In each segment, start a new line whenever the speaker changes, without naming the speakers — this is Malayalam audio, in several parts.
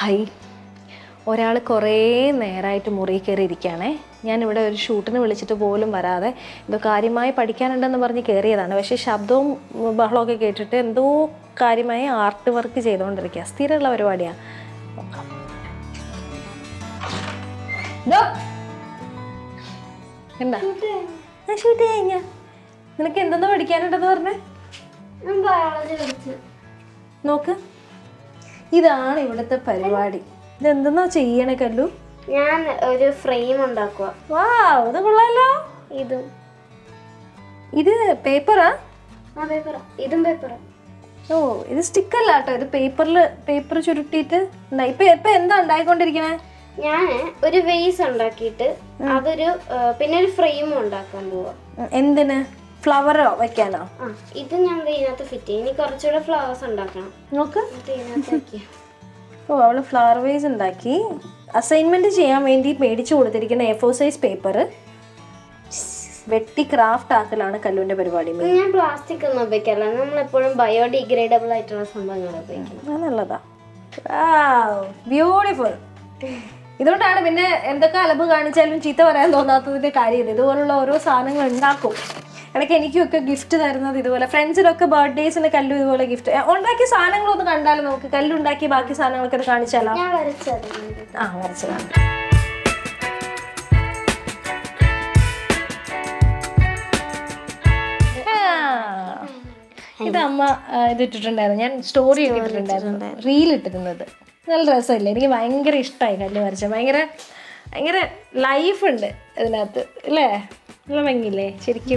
ഹൈ ഒരാൾ കുറേ നേരമായിട്ട് മുറി കയറി ഇരിക്കുകയാണേ ഞാനിവിടെ ഒരു ഷൂട്ടിന് വിളിച്ചിട്ട് പോലും വരാതെ എന്തോ കാര്യമായി പഠിക്കാനുണ്ടെന്ന് പറഞ്ഞ് കയറിയതാണ് പക്ഷേ ശബ്ദവും ഉം, ബഹളമൊക്കെ കേട്ടിട്ട് എന്തോ കാര്യമായി ആർട്ട് വർക്ക് ചെയ്തുകൊണ്ടിരിക്കുക സ്ഥിരമുള്ള പരിപാടിയാണ് നോക്കാം ദോ. എന്താ ആ ഷൂട്ട് കഴിഞ്ഞ നിനക്ക് എന്തെന്നാ പഠിക്കാനുണ്ടെന്ന് പറഞ്ഞേ
ബയോളജി പഠിച്ചു
നോക്ക് ഇതാണ് ഇവിടുത്തെ പരിപാടി ഇതെന്തെന്നാ ചെയ്യണേ കല്ലു
ഞാൻ ഒരു ഫ്രെയിം ഉണ്ടാക്കുക
വാ ഇത് കൊള്ളാലോ
ഇതും
ഇത് പേപ്പറാ
ആ പേപ്പറാ ഇതും പേപ്പറാ
ഓ ഇത് സ്റ്റിക്കല്ല കേട്ടോ ഇത് പേപ്പറിൽ പേപ്പർ ചുരുട്ടിയിട്ട് ഉണ്ടായി ഇപ്പൊ ഇപ്പൊ എന്താ ഉണ്ടായിക്കൊണ്ടിരിക്കണേ
ഞാൻ ഒരു വെയ്സ് ഉണ്ടാക്കിയിട്ട് അതൊരു ആ, പിന്നെ ഒരു ഫ്രെയിമും ഉണ്ടാക്കാൻ പോവാ
ഉം, എന്തിന് ഫ്ലവറോ വെക്കാനോ
ആ ഇത് ഞാൻ ദേ ഇതിനകത്ത് ഫിറ്റ് ചെയ്യും ഇനി കുറച്ചുകൂടെ ഫ്ലവേഴ്സ് ഉണ്ടാക്കണം
നോക്ക്
എന്നിട്ട് ഇതിനകത്ത് വെക്കാം
ഓ അവള് ഫ്ലവർ വേസ് ഉണ്ടാക്കി അസൈൻമെന്റ് ചെയ്യാൻ വേണ്ടി മേടിച്ചു കൊടുത്തിരിക്കുന്ന എ ഫോർ സൈസ് പേപ്പർ വെട്ടി ക്രാഫ്റ്റ് ആക്കലാണ് കല്ലുവിന്റെ പരിപാടി മെയിൻ
ഞാൻ പ്ലാസ്റ്റിക് ഒന്നും ഉപയോഗിക്കാറില്ല നമ്മളെപ്പോഴും ബയോഡിഗ്രേഡബിൾ ആയിട്ടുള്ള സംഭവങ്ങൾ ഉപയോഗിക്കണം
അത് നല്ലതാ ബ്യൂട്ടിഫുൾ ഇതുകൊണ്ടാണ് പിന്നെ എന്തൊക്കെ അലബ് കാണിച്ചാലും ചീത്ത പറയാൻ തോന്നാത്തതിന്റെ കാര്യം ഇത് ഇതുപോലുള്ള ഓരോ സാധനങ്ങൾ ഉണ്ടാക്കും ഇടയ്ക്ക് എനിക്കൊക്കെ ഗിഫ്റ്റ് തരുന്നത് ഇതുപോലെ ഫ്രണ്ട്സിനൊക്കെ ബർത്ത്ഡേസിന് കല്ലു ഇതുപോലെ ഗിഫ്റ്റ് ഉണ്ടാക്കിയ സാധനങ്ങളൊന്ന് കണ്ടാലും നമുക്ക് കല്ലുണ്ടാക്കിയ ബാക്കി സാധനങ്ങളൊക്കെ ഒന്ന് കാണിച്ചാലോ
ഞാൻ വരച്ചത്
ആ വരച്ചതാണ് ആ. ഇത് അമ്മ ആ, ഇത് ഇട്ടിട്ടുണ്ടായിരുന്നു ഞാൻ സ്റ്റോറി ഒക്കെ ഇട്ടിട്ടുണ്ടായിരുന്നു റീൽ ഇട്ടിരുന്നത് നല്ല രസമില്ല എനിക്ക് ഭയങ്കര ഇഷ്ടമായി കല്ല് വരച്ച ഭയങ്കര ഭയങ്കര ലൈഫ് ഉണ്ട് ഇതിനകത്ത് അല്ലേ നല്ല ഭംഗിയില്ലേ ശരിക്കും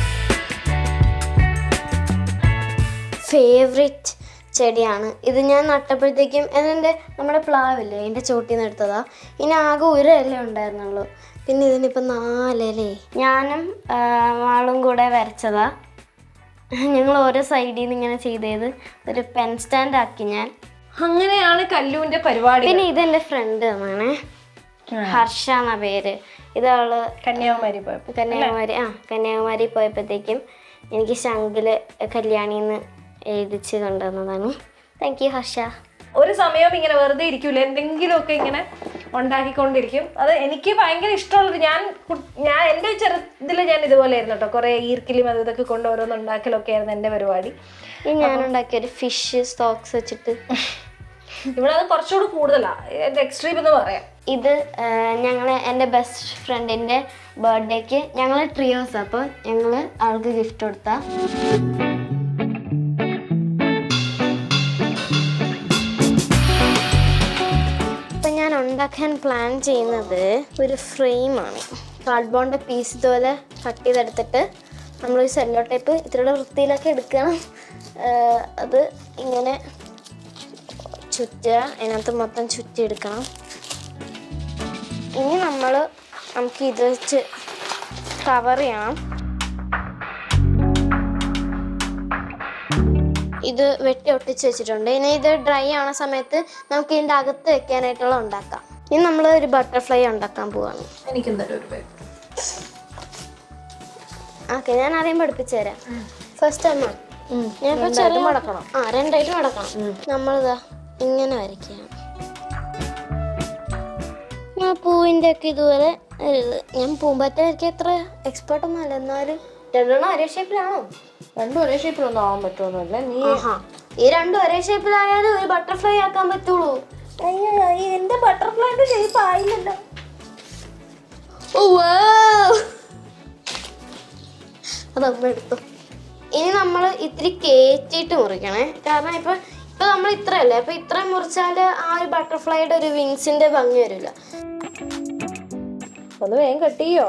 ഫേവറേറ്റ് ചെടിയാണ് ഇത് ഞാൻ നട്ടപ്പോഴത്തേക്കും എൻ്റെ നമ്മുടെ പ്ലാവില്ലേ എൻ്റെ ചോട്ടിൽ നിന്ന് എടുത്തതാ ഇനി ആകെ ഒരു ഇല ഉണ്ടായിരുന്നുള്ളൂ പിന്നെ ഇതിനിപ്പോൾ നാലിലേ ഞാനും ആ, ആളും കൂടെ വരച്ചതാ ഞങ്ങൾ ഓരോ സൈഡിൽ നിന്ന് ഇങ്ങനെ ചെയ്തത് ഒരു പെൻ സ്റ്റാൻഡ് ആക്കി ഞാൻ
അങ്ങനെയാണ് കല്ലുവിന്റെ പരിപാടി
പിന്നെ ഇതെൻ്റെ ഫ്രണ്ട് എന്നാണ് ഹർഷ എന്ന പേര് ഇതവള്
കന്യാകുമാരി പോയപ്പോ
കന്യാകുമാരി ആ കന്യാകുമാരി പോയപ്പോഴത്തേക്കും എനിക്ക് ശംഖില് കല്യാണിന്ന് എഴുതിച്ച് കൊണ്ടുവന്നതാണ് താങ്ക് യു ഹർഷ
ഒരു സമയവും ഇങ്ങനെ വെറുതെ ഇരിക്കൂല എന്തെങ്കിലുമൊക്കെ ഇങ്ങനെ ഉണ്ടാക്കിക്കൊണ്ടിരിക്കും അത് എനിക്ക് ഭയങ്കര ഇഷ്ടമുള്ളത് ഞാൻ കു- ഞാൻ എൻ്റെ ചെറുതിൽ ഞാൻ ഇതുപോലെ ആയിരുന്നു കേട്ടോ കുറേ ഈർക്കിലും അത് ഇതൊക്കെ കൊണ്ട് ഓരോന്ന് ഉണ്ടാക്കലൊക്കെ ആയിരുന്നു എൻ്റെ പരിപാടി
ഈ ഞാൻ ഉണ്ടാക്കിയ ഒരു ഫിഷ് സ്റ്റോക്സ് വെച്ചിട്ട്
ഇവിടെ അത് കുറച്ചുകൂടി കൂടുതലാണ് എൻ്റെ എക്സ്ട്രീം എന്ന് പറയാം
ഇത് ഞങ്ങൾ എൻ്റെ ബെസ്റ്റ് ഫ്രണ്ടിൻ്റെ ബർത്ത്ഡേക്ക് ഞങ്ങൾ ട്രിയോസ് അപ്പോൾ ഞങ്ങൾ ആൾക്ക് ഗിഫ്റ്റ് കൊടുത്ത ഇപ്പം ഞാൻ ഉണ്ടാക്കാൻ പ്ലാൻ ചെയ്യുന്നത് ഒരു ഫ്രെയിമാണ് കാർഡ്ബോണിൻ്റെ പീസ് ഇതുപോലെ കട്ട് ചെയ്തെടുത്തിട്ട് നമ്മൾ ഈ സെല്ലോ ടൈപ്പ് ഇത്തിരിയുടെ വൃത്തിയിലൊക്കെ എടുക്കണം ആ, അത് ഇങ്ങനെ ചുറ്റുക അതിനകത്ത് മൊത്തം ചുറ്റിയെടുക്കണം ഇനി നമ്മൾ നമുക്ക് ഇത് വെച്ച് കവർ ചെയ്യണം ഇത് വെട്ടി ഒട്ടിച്ച് വെച്ചിട്ടുണ്ട് ഇനി ഇത് ഡ്രൈ ആവുന്ന സമയത്ത് നമുക്ക് ഇതിൻ്റെ അകത്ത് വെക്കാനായിട്ടുള്ള ഉണ്ടാക്കാം ഇനി നമ്മൾ ഒരു ബട്ടർഫ്ലൈ ഉണ്ടാക്കാൻ പോവാണ്
എനിക്കെന്തായാലും ഒരു പേപ്പർ
ഓക്കെ ഞാൻ ആദ്യം പഠിപ്പിച്ചു തരാം ഫസ്റ്റ് അമ്മ ഞാനിപ്പോൾ ചെറിയ
മടക്കണം.
ആ രണ്ടായിട്ട് മടക്കണം നമ്മളിതാ ഇങ്ങനെ വരയ്ക്കുക ഞാൻ പൂവിൻ്റെ ഒക്കെ ഇതുപോലെ ഒരു ഇത് ഞാൻ പൂമ്പാറ്റ വരയ്ക്കാൻ എത്ര എക്സ്പേർട്ട് ഒന്നും അല്ല എന്നാലും രണ്ടെണ്ണം ഒരേ ഷേപ്പിലാണോ
രണ്ടും ഒരേ ഷേപ്പിലൊന്നും ആവാൻ പറ്റുമൊന്നുമില്ല നീ
ആഹാ ഈ രണ്ടും ഒരേ ഷേപ്പിലായാലും ഒരു ബട്ടർഫ്ലൈ ആക്കാൻ പറ്റുള്ളൂ
അയ്യോ എൻ്റെ ബട്ടർഫ്ലൈൻ്റെ ഷേപ്പ് ആയില്ലല്ലോ
ഓ wow. അതമ്മ എടുത്തു ഇനി നമ്മൾ ഇത്തിരി കയറ്റിയിട്ട് മുറിക്കണേ കാരണം ഇപ്പൊ ഇപ്പൊ നമ്മൾ ഇത്രയല്ലേ അപ്പൊ ഇത്ര മുറിച്ചാൽ ആ ഒരു ബട്ടർഫ്ലൈയുടെ ഒരു വിങ്സിന്റെ ഭംഗി വരില്ല
ഒന്ന് വേഗം കട്ടിയോ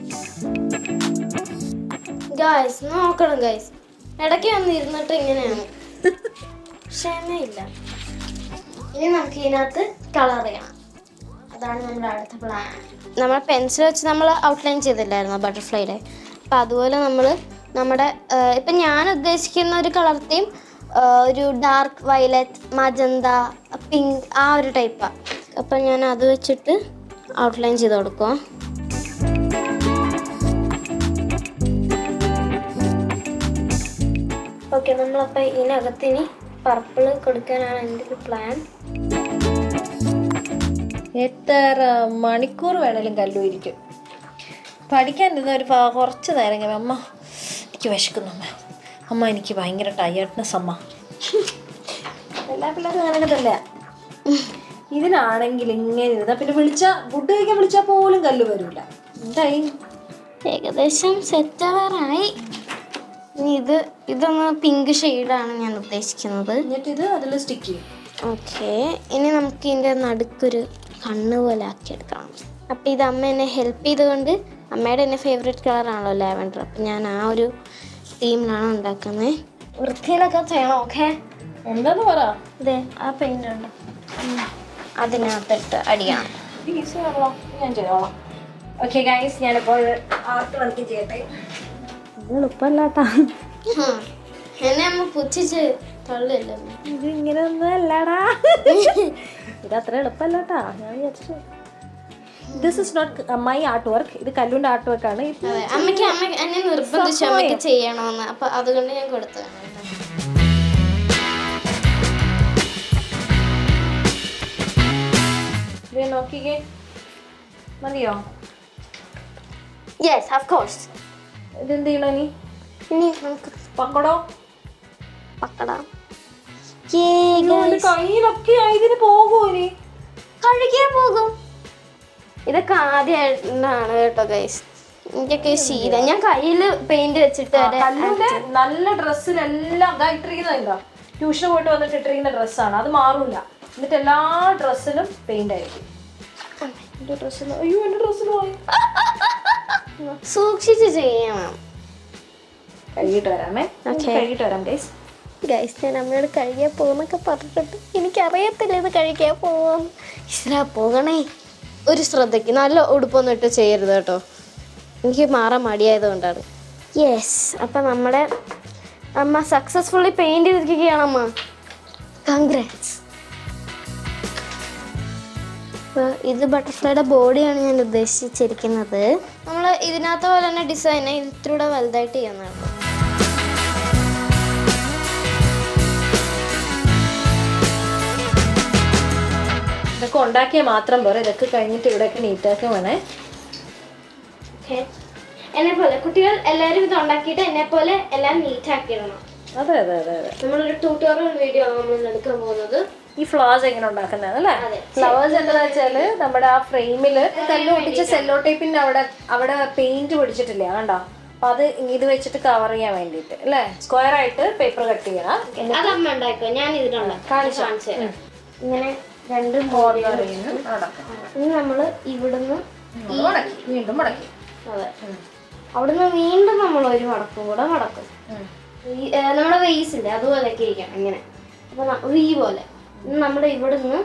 ഗായ്സ് നോക്കണം ഗായ്സ് ഇടയ്ക്ക് വന്ന് ഇരുന്നിട്ട് ഇങ്ങനെയാണ് ക്ഷമയില്ല ഇനി നമുക്ക് ഇതിനകത്ത് കളർ ചെയ്യണം അതാണ് നമ്മുടെ അടുത്ത പ്ലാൻ നമ്മൾ പെൻസിൽ വെച്ച് നമ്മൾ ഔട്ട്ലൈൻ ചെയ്തില്ലായിരുന്നു ബട്ടർഫ്ലൈയുടെ അപ്പം അതുപോലെ നമ്മൾ നമ്മുടെ ആഹ്, ഇപ്പം ഞാൻ ഉദ്ദേശിക്കുന്ന ഒരു കളർ തീം ഒരു ഡാർക്ക് വയലറ്റ് മജന്ത പിങ്ക് ആ ഒരു ടൈപ്പാണ് അപ്പം ഞാൻ അത് വെച്ചിട്ട് ഔട്ട്ലൈൻ ചെയ്ത് കൊടുക്കുക ഓക്കെ നമ്മളപ്പോൾ ഇതിനകത്ത് ഇനി പർപ്പിൾ കൊടുക്കാനാണ് എൻ്റെ ഒരു പ്ലാൻ
എത്ര മണിക്കൂർ വേണേലും കല്ലു ഇരിക്കും പഠിക്കാൻ ഇരുന്ന ഒരു പ- കുറച്ച് നേരം കഴിയുമ്പോൾ അമ്മ എനിക്ക് വിശക്കുന്നു അമ്മ അമ്മ എനിക്ക് ഭയങ്കര ടയർഡ്നെസ് അമ്മ എല്ലാ പിള്ളേരും അങ്ങനെ തന്നെ ഇതിനാണെങ്കിൽ ഇങ്ങനെ ഇരുന്ന പിന്നെ വിളിച്ചാ ഫുഡ് കഴിക്കാൻ വിളിച്ചാൽ പോലും കല്ല് വരില്ല എന്തായി
ഏകദേശം സെറ്റ് ആവാറായി ഇനി ഇത് ഇതൊന്ന് പിങ്ക് ഷെയ്ഡാണ് ഞാൻ ഉദ്ദേശിക്കുന്നത്
എന്നിട്ട് ഇത് അതിൽ സ്റ്റിക്ക് ചെയ്യും
ഓക്കെ ഇനി നമുക്ക് ഇതിൻ്റെ നടുക്കൊരു കണ്ണ് പോലെ ആക്കിയെടുക്കണം അപ്പം ഇത് അമ്മ എന്നെ ഹെൽപ്പ് ചെയ്തുകൊണ്ട് അമ്മയുടെ എന്നെ ഫേവറേറ്റ് കളറാണല്ലോ ലാവൻഡർ അപ്പം ഞാൻ ആ ഒരു തീമിലാണ് ഉണ്ടാക്കുന്നത് വൃത്തിയിലൊക്കെ ചെയ്യണം ഓക്കെ
എന്താന്ന് പറ
ഇതേ ആ പെയിൻ്റ് ഉണ്ട് അതിനകത്തിട്ട് അടിയണം
ഈസി ആണല്ലോ ഞാൻ ചെയ്തോളാം ഓക്കെ ഗൈസ് ഞാനിപ്പോൾ ആർട്ട് വർക്ക് ചെയ്യട്ടെ എളുപ്പമല്ലാട്ടാ
എന്നെ അമ്മ പുച്ഛിച്ച് തള്ളില്ല
ഇത് ഇങ്ങനെ ഒന്നും അല്ലടാ ഇത് അത്ര എളുപ്പമല്ലാട്ടാ ഞാൻ വിചാരിച്ചു this is not my art work ഇത് കല്ലുണ്ട് ആർട്ട് വർക്ക് ആണ് ഇത്
അതെ അമ്മയ്ക്ക് അമ്മ എന്നെ നിർബന്ധിച്ചു അമ്മയ്ക്ക് ചെയ്യണമെന്ന് അപ്പൊ അതുകൊണ്ട് ഞാൻ കൊടുത്തതാണ്
ഇത് നോക്കിക്കേ മതിയോ
യെസ് ഓഫ് കോഴ്സ്
ഇതെന്ത് ചെയ്യണോ നീ
ഇനി നമുക്ക്
പക്കടോ
പക്കടാം
ഇതുകൊണ്ട് കയ്യിലൊക്കെ ഇതിന് പോകുമോ ഇനി
കഴിക്കാൻ പോകും ഇതൊക്കെ ആദ്യമായിട്ടാണ് കേട്ടോ ഗൈസ് എനിക്കൊക്കെ ഈ ശീലം ഞാൻ കയ്യിൽ പെയിന്റ് വെച്ചിട്ട് വരെ
കല്ലുന്റെ നല്ല ഡ്രസ്സിലെല്ലാം ഇതാ ഇട്ടിരിക്കുന്നത് എന്താ ട്യൂഷന് പോയിട്ട് വന്നിട്ട് ഇട്ടിരിക്കുന്ന ഡ്രസ്സാണ് അത് മാറൂല എന്നിട്ട് എല്ലാ ഡ്രസ്സിലും പെയിന്റ് ആയിരിക്കും എന്റെ ഡ്രസ്സിൽ അയ്യോ എന്റെ ഡ്രസ്സിൽ പോയി
സൂക്ഷിച്ച് ചെയ്യണം
കഴുകിയിട്ട് വരാമേ കഴുകിയിട്ട് വരാം ഗൈസ്
ഗൈസ് ഞാൻ അമ്മയോട് കഴിക്കാൻ പോകുന്നൊക്കെ പറഞ്ഞിട്ട് എനിക്കറിയത്തില്ല ഇത് കഴിക്കാൻ പോവാം ഇശ്രാ പോകണേ ഒരു ശ്രദ്ധയ്ക്ക് നല്ല ഉടുപ്പൊന്നും ഇട്ട് ചെയ്യരുത് കേട്ടോ എനിക്ക് മാറാൻ മടിയായത് കൊണ്ടാണ് യെസ് അപ്പം നമ്മുടെ അമ്മ സക്സസ്ഫുള്ളി പെയിൻറ് ചെയ്തിരിക്കുകയാണ് അമ്മ കൺഗ്രാറ്റ്സ് ഇത് ബട്ടർഫ്ലൈയുടെ ബോഡിയാണ് ഞാൻ ഉദ്ദേശിച്ചിരിക്കുന്നത് നമ്മൾ ഇതിനകത്ത് പോലെ തന്നെ ഡിസൈൻ ഇത്തിരൂടെ വലുതായിട്ട് ചെയ്യുന്നതാണ്
ഇതൊക്കെ ഉണ്ടാക്കിയാൽ മാത്രം പോരെ ഇതൊക്കെ കഴിഞ്ഞിട്ട് ഇവിടെയൊക്കെ നീറ്റാക്കി വേണേ
ഓക്കെ എന്നെ പോലെ കുട്ടികൾ എല്ലാവരും ഇത് ഉണ്ടാക്കിയിട്ട് എന്നെ പോലെ എല്ലാം നീറ്റ് ആക്കിയിടണം
അതെ അതെ അതെ അതെ
നമ്മളൊരു ട്യൂട്ടോറിയൽ വീഡിയോ ആണ് നമ്മൾ എടുക്കാൻ പോകുന്നത്
ഈ ഫ്ലവേഴ്സ് എങ്ങനെ ഉണ്ടാക്കുന്നത് അല്ലേ
അതെ.
ഫ്ലവേഴ്സ് എന്താ വെച്ചാല് നമ്മുടെ ആ ഫ്രെയിമില് കല്ല് ഒട്ടിച്ച സെല്ലോ ടേപ്പിന്റെ അവിടെ അവിടെ പെയിന്റ് പിടിച്ചിട്ടില്ല കണ്ടോ അപ്പൊ അത് ഇത് വെച്ചിട്ട് കവർ ചെയ്യാൻ വേണ്ടിയിട്ട് അല്ലേ സ്ക്വയർ ആയിട്ട് പേപ്പർ കട്ട് ചെയ്യണം
അത് അമ്മ ഉണ്ടാക്കുക ഞാൻ ഇതിനുള്ള
കാണിച്ചോ?
കാണിച്ചു തരാം ഇങ്ങനെ രണ്ട്
കോർണർ നടക്കാം
ഇനി നമ്മൾ ഇവിടുന്ന്
മടക്കി വീണ്ടും മടക്കി
അതെ അവിടുന്ന് വീണ്ടും നമ്മൾ ഒരു മടക്കും കൂടെ മടക്കും ഈ, ഏ, നമ്മുടെ വെയ്സ് ഇല്ലേ അതുപോലെയൊക്കെ ഇരിക്കണം ഇങ്ങനെ അപ്പൊ വി പോലെ ഇനി നമ്മുടെ ഇവിടുന്ന്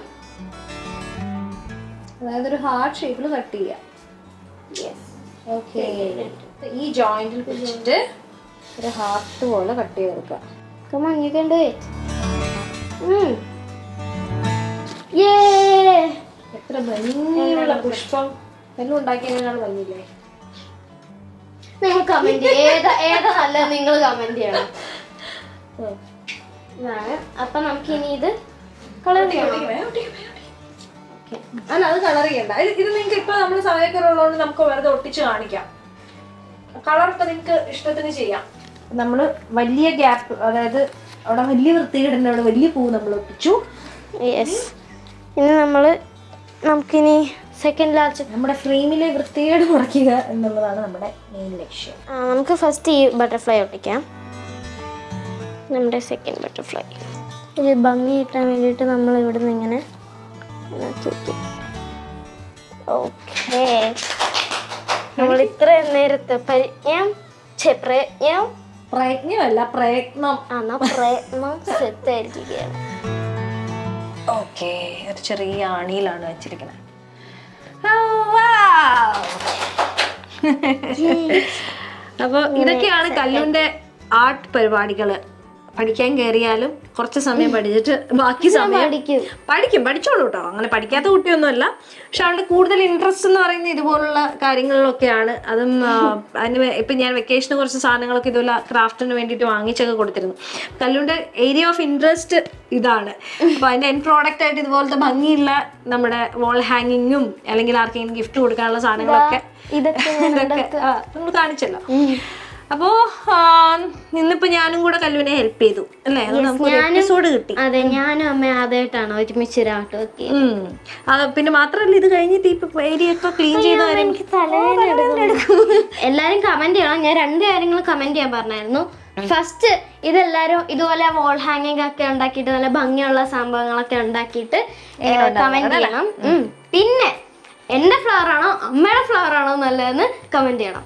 അതായത് ഒരു ഹാർട്ട് ഷേപ്പിൽ കട്ട് ചെയ്യാം ഓക്കെ ഈ ജോയിന്റിൽ പിടിച്ചിട്ട് ഒരു ഹാർട്ട് പോലെ കട്ട് ചെയ്ത് കൊടുക്കുക
Come on, you can do it. Mm. Yay!
എത്ര ഭംഗിയുള്ള പുഷ്പം എല്ലാം ഉണ്ടാക്കിയതിനാണ് ഭംഗിയില്ലേ
നിങ്ങൾ കമന്റ് ഏതാ ഏതാ നല്ലത് നിങ്ങൾ കമന്റ് ചെയ്യണം ഇതാണ് അപ്പൊ നമുക്ക് ഇനി ഇത് കളർ ചെയ്യണം
അല്ല അത് കളർ ചെയ്യണ്ട ഇത് ഇത് നിങ്ങൾക്ക് ഇപ്പൊ നമ്മൾ സമയമൊക്കെ ഉള്ളതുകൊണ്ട് നമുക്ക് വെറുതെ ഒട്ടിച്ച് കാണിക്കാം കളർ ഇപ്പൊ നിങ്ങൾക്ക് ഇഷ്ടത്തിന് ചെയ്യാം നമ്മൾ വലിയ ഗ്യാപ്പ് അതായത് അവിടെ വലിയ വൃത്തികേടുണ്ട് അവിടെ വലിയ പൂ നമ്മൾ ഒട്ടിച്ചു
യെസ് ഇനി നമ്മൾ നമുക്കിനി സെക്കൻഡ് ലാർജ്
നമ്മുടെ ഫ്രെയിമിലെ വൃത്തികേട് കുറയ്ക്കുക എന്നുള്ളതാണ് നമ്മുടെ മെയിൻ ലക്ഷ്യം
നമുക്ക് ഫസ്റ്റ് ഈ ബട്ടർഫ്ലൈ ഒട്ടിക്കാം നമ്മുടെ സെക്കൻഡ് ബട്ടർഫ്ലൈ ഇത് ഭംഗി കിട്ടാൻ വേണ്ടിയിട്ട് നമ്മൾ ഇവിടുന്ന് ഇങ്ങനെ ഓക്കേ നമ്മൾ ഇത്രയും നേരത്തെ പരിജ്ഞം ഛെ, പ്രയത്നം
പ്രയത്നമല്ല പ്രയത്നം
ആ പ്രയത്നം സെറ്റായിരിക്കുകയാണ്
ഓക്കെ ഒരു ചെറിയ ആണിയിലാണ് വെച്ചിരിക്കുന്നത് അപ്പോൾ ഇതൊക്കെയാണ് കല്ലുന്റെ ആർട്ട് പരിപാടികൾ പഠിക്കാൻ കയറിയാലും കുറച്ച് സമയം പഠിച്ചിട്ട് ബാക്കി സമയം
പഠിക്കും
പഠിക്കും പഠിച്ചോളൂ കേട്ടോ അങ്ങനെ പഠിക്കാത്ത കുട്ടിയൊന്നുമല്ല പക്ഷെ അവളുടെ കൂടുതൽ ഇൻട്രസ്റ്റ് എന്ന് പറയുന്നത് ഇതുപോലുള്ള കാര്യങ്ങളിലൊക്കെയാണ് അതും ആ, അതിന് വേ- ഇപ്പൊ ഞാൻ വെക്കേഷന് കുറച്ച് സാധനങ്ങളൊക്കെ ഇതുപോലെ ക്രാഫ്റ്റിന് വേണ്ടിയിട്ട് വാങ്ങിച്ചൊക്കെ കൊടുത്തിരുന്നു കല്ലുവിന്റെ ഏരിയ ഓഫ് ഇൻട്രസ്റ്റ് ഇതാണ് അപ്പൊ അതിന്റെ എൻ പ്രോഡക്റ്റ് ആയിട്ട് ഇതുപോലത്തെ ഭംഗിയുള്ള നമ്മുടെ വാൾ ഹാങ്ങിങ്ങും അല്ലെങ്കിൽ ആർക്കെങ്കിലും ഗിഫ്റ്റ് കൊടുക്കാനുള്ള സാധനങ്ങളൊക്കെ
ഇതൊക്കെ
ഇതൊക്കെ ആ, നമ്മൾ കാണിച്ചല്ലോ അപ്പോ ആ, ഇന്നിപ്പോ ഞാനും കൂടെ കല്ലുവിനെ ഹെൽപ്പ് ചെയ്തു അല്ലേ അത് നമുക്ക് ഒരു എപ്പിസോഡ് കിട്ടി
അതെ ഞാനും അമ്മ ആദ്യമായിട്ടാണ് ഒരുമിച്ച് രാട്ടമൊക്കെ
ഉം. ആ, പിന്നെ മാത്രല്ല ഇത് കഴിഞ്ഞിട്ട് ഇപ്പൊ ഏരിയ ഒക്കെ ക്ലീൻ ചെയ്ത കാര്യം
എനിക്ക് തലവേദന എടുക്കും എല്ലാരും കമന്റ് ചെയ്യണം ഞാൻ രണ്ട് കാര്യങ്ങൾ കമന്റ് ചെയ്യാൻ പറഞ്ഞായിരുന്നു ഫസ്റ്റ് ഇതെല്ലാരും ഇതുപോലെ വോൾ ഹാങ്ങിങ് ഒക്കെ ഉണ്ടാക്കിയിട്ട് നല്ല ഭംഗിയുള്ള സംഭവങ്ങളൊക്കെ ഉണ്ടാക്കിയിട്ട് കമന്റ് ചെയ്യണം ഉം. പിന്നെ എന്റെ ഫ്ലവർ ആണോ അമ്മയുടെ ഫ്ലവർ ആണോ നല്ലതെന്ന് കമന്റ് ചെയ്യണം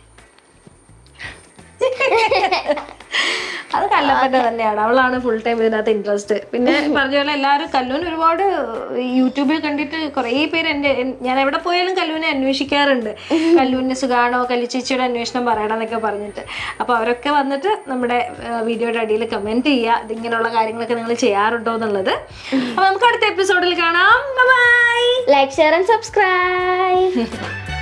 അത് കല്ലപ്പറ്റ തന്നെയാണ് അവളാണ് ഫുൾ ടൈം ഇതിനകത്ത് ഇൻട്രസ്റ്റ് പിന്നെ പറഞ്ഞ പോലെ എല്ലാവരും കല്ലൂന് ഒരുപാട് യൂട്യൂബിൽ കണ്ടിട്ട് കുറേ പേര് എൻ്റെ എൻ- ഞാൻ എവിടെ പോയാലും കല്ലൂനെ അന്വേഷിക്കാറുണ്ട് കല്ലൂരിന് സുഖാണോ കല്ലിച്ചേച്ചിയുടെ അന്വേഷണം പറയണം എന്നൊക്കെ പറഞ്ഞിട്ട് അപ്പോൾ അവരൊക്കെ വന്നിട്ട് നമ്മുടെ വീഡിയോയുടെ അടിയിൽ കമൻറ്റ് ചെയ്യുക ഇതിങ്ങനെയുള്ള കാര്യങ്ങളൊക്കെ നിങ്ങൾ ചെയ്യാറുണ്ടോ എന്നുള്ളത് അപ്പോൾ നമുക്ക് അടുത്ത എപ്പിസോഡിൽ കാണാം bye
like share and subscribe